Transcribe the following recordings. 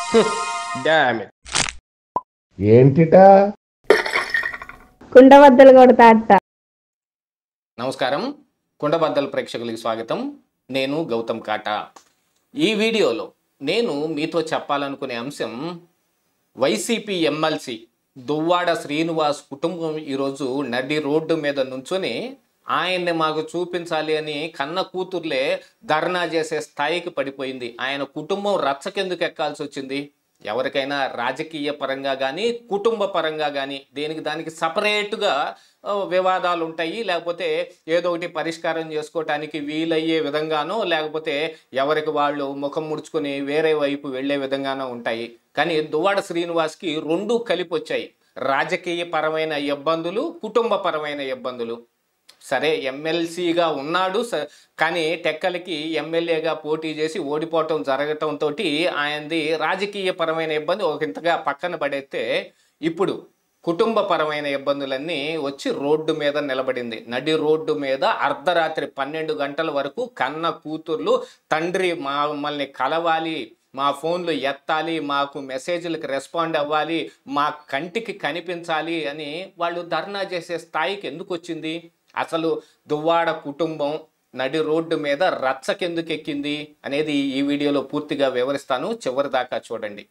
damn it ఏంటిటా కుండబద్దలు కొడతా అత్త నమస్కారం కుండబద్దల ప్రేక్షకులకి స్వాగతం నేను గౌతమ్ కాటా ఈ వీడియోలో నేను మీతో చెప్పాలనుకునే అంశం వైసీపీ ఎమ్మెల్సీ దువ్వాడ శ్రీనివాస్ కుటుంబం ఈరోజు నడి రోడ్డు మీద నుంచొని ఆయన్ని మాకు చూపించాలి అని కన్న కూతుర్లే ధర్నా చేసే స్థాయికి పడిపోయింది ఆయన కుటుంబం రచ్చకెందుకు ఎక్కాల్సి వచ్చింది ఎవరికైనా రాజకీయ పరంగా కానీ కుటుంబ పరంగా కానీ దేనికి దానికి సపరేట్గా ఆ, వివాదాలు ఉంటాయి లేకపోతే ఏదో ఒకటి పరిష్కారం చేసుకోవటానికి వీలయ్యే విధంగానో లేకపోతే ఎవరికి వాళ్ళు ముఖం ముడుచుకొని వేరే వైపు వెళ్ళే విధంగానో ఉంటాయి కానీ దువ్వాడ శ్రీనివాస్కి రెండు కలిపి వచ్చాయి రాజకీయ పరమైన ఇబ్బందులు కుటుంబ పరమైన ఇబ్బందులు సరే ఎమ్మెల్సీగా ఉన్నాడు స- కానీ టెక్కలకి ఎమ్మెల్యేగా పోటీ చేసి ఓడిపోవటం జరగటంతో ఆయనది రాజకీయ పరమైన ఇబ్బంది ఒక ఇంతగా పక్కన పడేస్తే ఇప్పుడు కుటుంబ పరమైన ఇబ్బందులన్నీ వచ్చి రోడ్డు మీద నిలబడింది నడి రోడ్డు మీద అర్ధరాత్రి పన్నెండు గంటల వరకు కన్న కూతుర్లు తండ్రి మమ్మల్ని కలవాలి మా ఫోన్లు ఎత్తాలి మాకు మెసేజ్లకు రెస్పాండ్ అవ్వాలి మా కంటికి కనిపించాలి అని వాళ్ళు ధర్నా చేసే స్థాయికి ఎందుకు వచ్చింది అసలు దువ్వాడ కుటుంబం నడి రోడ్డు మీద రచ్చకెందుకు ఎక్కింది అనేది ఈ వీడియోలో పూర్తిగా వివరిస్తాను చివరి దాకా చూడండి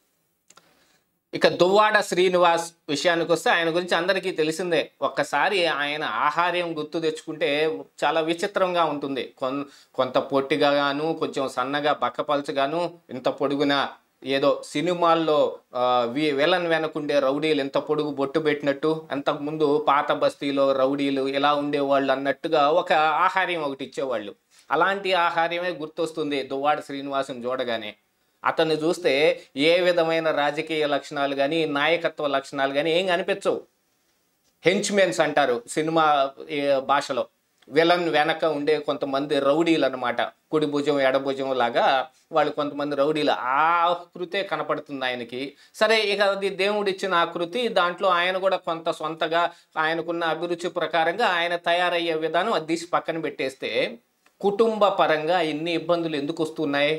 ఇక దువ్వాడ శ్రీనివాస్ విషయానికి వస్తే ఆయన గురించి అందరికీ తెలిసిందే ఒక్కసారి ఆయన ఆహార్యం గుర్తు తెచ్చుకుంటే చాలా విచిత్రంగా ఉంటుంది కొన్ కొంత పొట్టిగాను కొంచెం సన్నగా బక్కపలచగాను ఇంత పొడుగున ఏదో సినిమాల్లో ఆ, వి విలన్ వెనకుండే రౌడీలు ఎంత పొడుగు బొట్టు పెట్టినట్టు అంతకుముందు పాత బస్తీలో రౌడీలు ఇలా ఉండేవాళ్ళు అన్నట్టుగా ఒక ఆహార్యం ఒకటి ఇచ్చేవాళ్ళు అలాంటి ఆహార్యమే గుర్తొస్తుంది దువ్వాడ శ్రీనివాసుని చూడగానే అతన్ని చూస్తే ఏ విధమైన రాజకీయ లక్షణాలు కానీ నాయకత్వ లక్షణాలు కానీ ఏం కనిపించవు హెంచ్మెన్స్ అంటారు సినిమా ఏ, భాషలో విలన్ వెనక ఉండే కొంతమంది రౌడీలు అనమాట కుడి భుజం ఎడభుజం లాగా వాళ్ళు కొంతమంది రౌడీలు ఆ ఆకృతే కనపడుతుంది ఆయనకి సరే ఇక అది దేవుడు ఇచ్చిన ఆకృతి దాంట్లో ఆయన కూడా కొంత సొంతగా ఆయనకున్న అభిరుచి ప్రకారంగా ఆయన తయారయ్యే విధానం అది తీసి పక్కన పెట్టేస్తే కుటుంబ పరంగా ఇన్ని ఇబ్బందులు ఎందుకు వస్తున్నాయి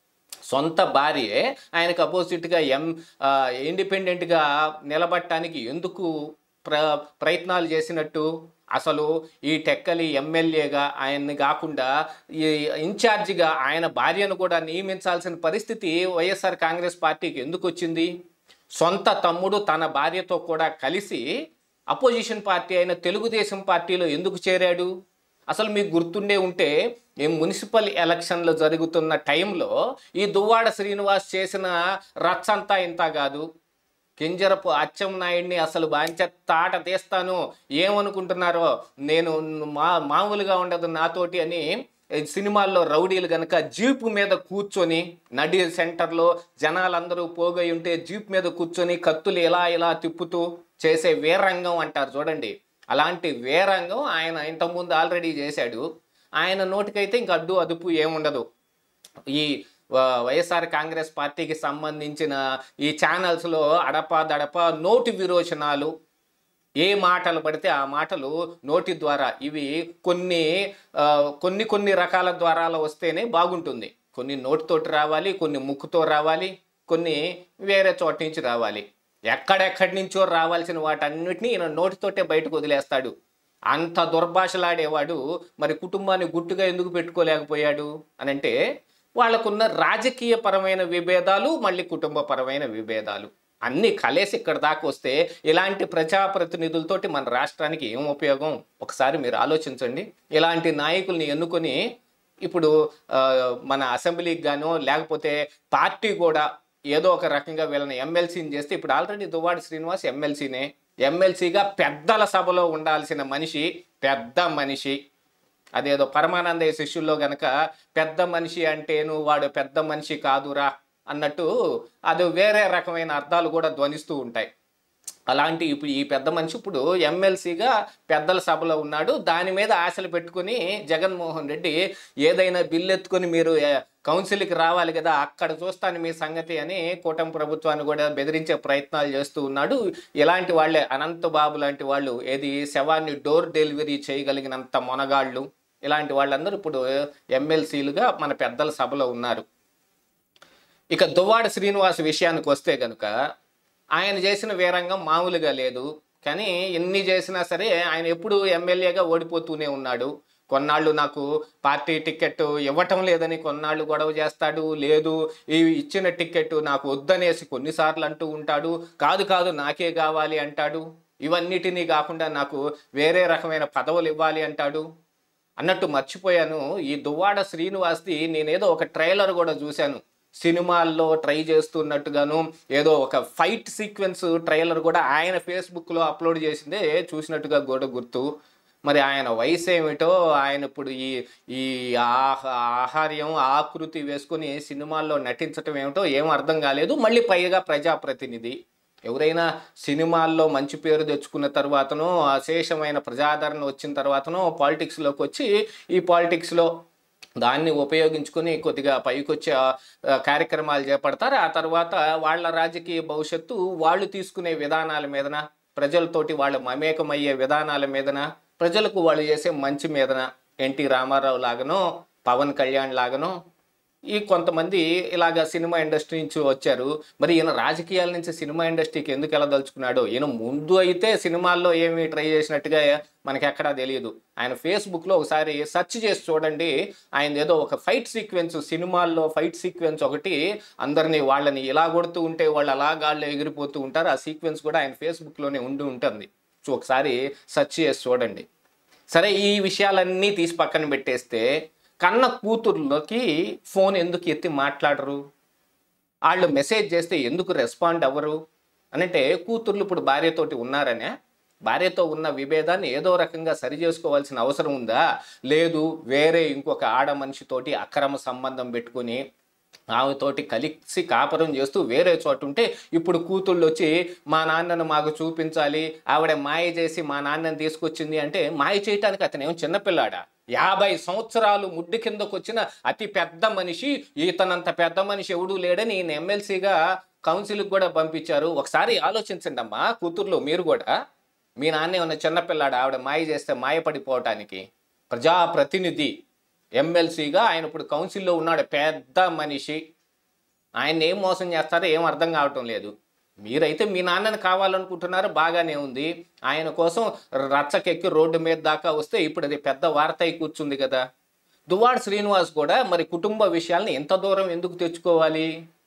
సొంత భార్యే ఆయనకు అపోజిట్గా ఎం ఆ, ఇండిపెండెంట్గా నిలబడటానికి ఎందుకు ప్ర ప్రయత్నాలు చేసినట్టు అసలు ఈ టెక్కలి ఎమ్మెల్యేగా ఆయన్ని కాకుండా ఈ ఇన్ఛార్జిగా ఆయన భార్యను కూడా నియమించాల్సిన పరిస్థితి వైఎస్ఆర్ కాంగ్రెస్ పార్టీకి ఎందుకు వచ్చింది సొంత తమ్ముడు తన భార్యతో కూడా కలిసి అపోజిషన్ పార్టీ అయిన తెలుగుదేశం పార్టీలో ఎందుకు చేరాడు అసలు మీకు గుర్తుండే ఉంటే ఈ మున్సిపల్ ఎలక్షన్లు జరుగుతున్న టైంలో ఈ దువ్వాడ శ్రీనివాస్ చేసిన రచ్చంతా ఇంత కాదు కింజరపు అచ్చం నాయుడిని అసలు బాంచ తాట తీస్తాను ఏమనుకుంటున్నారో నేను మా మామూలుగా ఉండదు నాతోటి అని ఈ సినిమాల్లో రౌడీలు గనక జీపు మీద కూర్చొని నడి సెంటర్లో జనాలందరూ పోగై ఉంటే జీప్ మీద కూర్చొని కత్తులు ఇలా ఇలా తిప్పుతూ చేసే వీరంగం అంటారు చూడండి అలాంటి వీరంగం ఆయన ఇంతకుముందు ఆల్రెడీ చేశాడు ఆయన నోటికైతే ఇంక అడ్డు అదుపు ఏముండదు ఈ వ- వైఎస్ఆర్ కాంగ్రెస్ పార్టీకి సంబంధించిన ఈ ఛానల్స్లో అడపా దడప నోటి విరోచనాలు ఏ మాటలు పడితే ఆ మాటలు నోటి ద్వారా ఇవి కొన్ని ఆ, కొన్ని కొన్ని రకాల ద్వారాలు వస్తేనే బాగుంటుంది కొన్ని నోటితోటి రావాలి కొన్ని ముక్కుతో రావాలి కొన్ని వేరే చోట నుంచి రావాలి ఎక్కడెక్కడి నుంచో రావాల్సిన వాటన్నిటిని ఈయన నోటితోటే బయటకు వదిలేస్తాడు అంత దుర్భాషలాడేవాడు మరి కుటుంబాన్ని గుట్టుగా ఎందుకు పెట్టుకోలేకపోయాడు అని అంటే వాళ్ళకున్న రాజకీయ పరమైన విభేదాలు మళ్ళీ కుటుంబ పరమైన విభేదాలు అన్నీ కలిసి ఇక్కడ దాకా వస్తే ఇలాంటి ప్రజాప్రతినిధులతోటి మన రాష్ట్రానికి ఏం ఉపయోగం ఒకసారి మీరు ఆలోచించండి ఇలాంటి నాయకుల్ని ఎన్నుకొని ఇప్పుడు ఆ, మన అసెంబ్లీకి గానో లేకపోతే పార్టీ కూడా ఏదో ఒక రకంగా వీళ్ళని ఎమ్మెల్సీని చేస్తే ఇప్పుడు ఆల్రెడీ దువ్వాడి శ్రీనివాస్ ఎమ్మెల్సీనే ఎమ్మెల్సీగా పెద్దల సభలో ఉండాల్సిన మనిషి పెద్ద మనిషి అదేదో పరమానందయ్య శిష్యుల్లో గనక పెద్ద మనిషి అంటేను వాడు పెద్ద మనిషి కాదురా అన్నట్టు అది వేరే రకమైన అర్థాలు కూడా ధ్వనిస్తూ ఉంటాయి అలాంటి ఇప్పుడు ఈ పెద్ద మనిషి ఇప్పుడు ఎమ్మెల్సీగా పెద్దల సభలో ఉన్నాడు దాని మీద ఆశలు పెట్టుకుని జగన్మోహన్ రెడ్డి ఏదైనా బిల్లు ఎత్తుకొని మీరు ఏ, కౌన్సిల్కి రావాలి కదా అక్కడ చూస్తాను మీ సంగతి అని కూటమి ప్రభుత్వాన్ని కూడా బెదిరించే ప్రయత్నాలు చేస్తూ ఉన్నాడు ఇలాంటి వాళ్ళే అనంత బాబు లాంటి వాళ్ళు ఏది శవాన్ని డోర్ డెలివరీ చేయగలిగినంత మొనగాళ్ళు ఇలాంటి వాళ్ళందరూ ఇప్పుడు ఎమ్మెల్సీలుగా మన పెద్దల సభలో ఉన్నారు ఇక దువ్వాడ శ్రీనివాస్ విషయానికి వస్తే కనుక ఆయన చేసిన వీరంగం మామూలుగా లేదు కానీ ఎన్ని చేసినా సరే ఆయన ఎప్పుడు ఎమ్మెల్యేగా ఓడిపోతూనే ఉన్నాడు కొన్నాళ్ళు నాకు పార్టీ టికెట్ ఇవ్వటం లేదని కొన్నాళ్ళు గొడవ చేస్తాడు లేదు ఈ ఇచ్చిన టికెట్ నాకు వద్దనేసి కొన్నిసార్లు అంటూ ఉంటాడు కాదు కాదు నాకే కావాలి అంటాడు ఇవన్నిటినీ కాకుండా నాకు వేరే రకమైన పదవులు ఇవ్వాలి అంటాడు అన్నట్టు మర్చిపోయాను ఈ దువ్వాడ శ్రీనివాస్ది నేనేదో ఒక ట్రైలర్ కూడా చూశాను సినిమాల్లో ట్రై చేస్తున్నట్టుగాను ఏదో ఒక ఫైట్ సీక్వెన్స్ ట్రైలర్ కూడా ఆయన ఫేస్బుక్లో అప్లోడ్ చేసిందే చూసినట్టుగా కూడా గుర్తు మరి ఆయన వయసు ఏమిటో ఆయన ఇప్పుడు ఈ ఈ ఆహ ఆహార్యం ఆకృతి వేసుకొని సినిమాల్లో నటించటం ఏమిటో ఏం అర్థం కాలేదు మళ్ళీ పైగా ప్రజాప్రతినిధి ఎవరైనా సినిమాల్లో మంచి పేరు తెచ్చుకున్న తర్వాతనో అశేషమైన ప్రజాదరణ వచ్చిన తర్వాతనో పాలిటిక్స్లోకి వచ్చి ఈ పాలిటిక్స్లో దాన్ని ఉపయోగించుకొని కొద్దిగా పైకొచ్చే ఆ, కార్యక్రమాలు చేపడతారు ఆ తర్వాత వాళ్ళ రాజకీయ భవిష్యత్తు వాళ్ళు తీసుకునే విధానాల మీదన ప్రజలతోటి వాళ్ళు మమేకమయ్యే విధానాల మీదన ప్రజలకు వాళ్ళు చేసే మంచి మీదన ఎన్టీ రామారావు లాగనో పవన్ కళ్యాణ్ లాగనో ఈ కొంతమంది ఇలాగ సినిమా ఇండస్ట్రీ నుంచి వచ్చారు మరి ఈయన రాజకీయాల నుంచి సినిమా ఇండస్ట్రీకి ఎందుకు వెళ్ళదలుచుకున్నాడు ఈయన ముందు అయితే సినిమాల్లో ఏమి ట్రై చేసినట్టుగా మనకి ఎక్కడా తెలియదు ఆయన ఫేస్బుక్లో ఒకసారి సెర్చ్ చేసి చూడండి ఆయన ఏదో ఒక ఫైట్ సీక్వెన్స్ సినిమాల్లో ఫైట్ సీక్వెన్స్ ఒకటి అందరినీ వాళ్ళని ఇలా కొడుతూ ఉంటే వాళ్ళు అలా గాల్లో ఎగిరిపోతూ ఉంటారు ఆ సీక్వెన్స్ కూడా ఆయన ఫేస్బుక్లోనే ఉండి ఉంటుంది సో ఒకసారి సెర్చ్ చేసి చూడండి సరే ఈ విషయాలన్నీ తీసి పక్కన పెట్టేస్తే కన్న కూతుర్లోకి ఫోన్ ఎందుకు ఎత్తి మాట్లాడరు వాళ్ళు మెసేజ్ చేస్తే ఎందుకు రెస్పాండ్ అవ్వరు అనంటే కూతుర్లు ఇప్పుడు భార్యతోటి ఉన్నారనే భార్యతో ఉన్న విభేదాన్ని ఏదో రకంగా సరి చేసుకోవాల్సిన అవసరం ఉందా లేదు వేరే ఇంకొక ఆడ మనిషితోటి అక్రమ సంబంధం పెట్టుకొని ఆమెతోటి కలిసి కాపురం చేస్తూ వేరే చోట ఉంటే ఇప్పుడు కూతుళ్ళు వచ్చి మా నాన్నను మాకు చూపించాలి ఆవిడ మాయ చేసి మా నాన్నని తీసుకొచ్చింది అంటే మాయ చేయటానికి అతను ఏం చిన్నపిల్లాడా యాభై సంవత్సరాలు ముడ్డు కిందకు వచ్చిన అతి పెద్ద మనిషి ఇతనంత పెద్ద మనిషి ఎవడూ లేడని ఈయన ఎమ్మెల్సీగా కౌన్సిల్కి కూడా పంపించారు ఒకసారి ఆలోచించండి అమ్మా కూతుర్లు మీరు కూడా మీ నాన్న ఉన్న చిన్నపిల్లాడు ఆవిడ మాయ చేస్తే మాయపడిపోవటానికి ప్రజాప్రతినిధి ఎమ్మెల్సీగా ఆయన ఇప్పుడు కౌన్సిల్లో ఉన్నాడు పెద్ద మనిషి ఆయన ఏం మోసం చేస్తారో ఏం అర్థం కావటం లేదు మీరైతే మీ నాన్నని కావాలనుకుంటున్నారు బాగానే ఉంది ఆయన కోసం రచ్చకెక్కి రోడ్డు మీద దాకా వస్తే ఇప్పుడు అది పెద్ద వార్త అయి కూర్చుంది కదా దువ్వాడ శ్రీనివాస్ కూడా మరి కుటుంబ విషయాల్ని ఎంత దూరం ఎందుకు తెచ్చుకోవాలి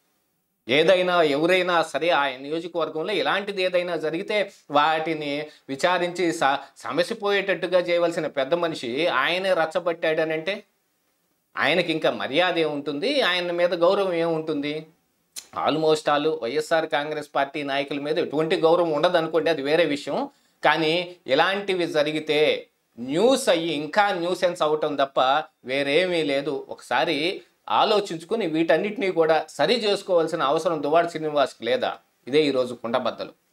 ఏదైనా ఎవరైనా సరే ఆ నియోజకవర్గంలో ఇలాంటిది ఏదైనా జరిగితే వాటిని విచారించి స సమసిపోయేటట్టుగా చేయవలసిన పెద్ద మనిషి ఆయనే రచ్చబట్టాడనంటే ఆయనకి ఇంకా మర్యాద ఏముంటుంది ఆయన మీద గౌరవం ఏముంటుంది almost all YSR Congress party నాయకుల మీద ఎటువంటి గౌరవం ఉండదు అనుకోండి అది వేరే విషయం కానీ ఇలాంటివి జరిగితే న్యూస్ అయ్యి ఇంకా న్యూసెన్స్ అవటం తప్ప వేరేమీ లేదు ఒకసారి ఆలోచించుకుని వీటన్నిటినీ కూడా సరి చేసుకోవాల్సిన అవసరం దువాడ శ్రీనివాస్కి లేదా ఇదే ఈరోజు కుండబద్దలు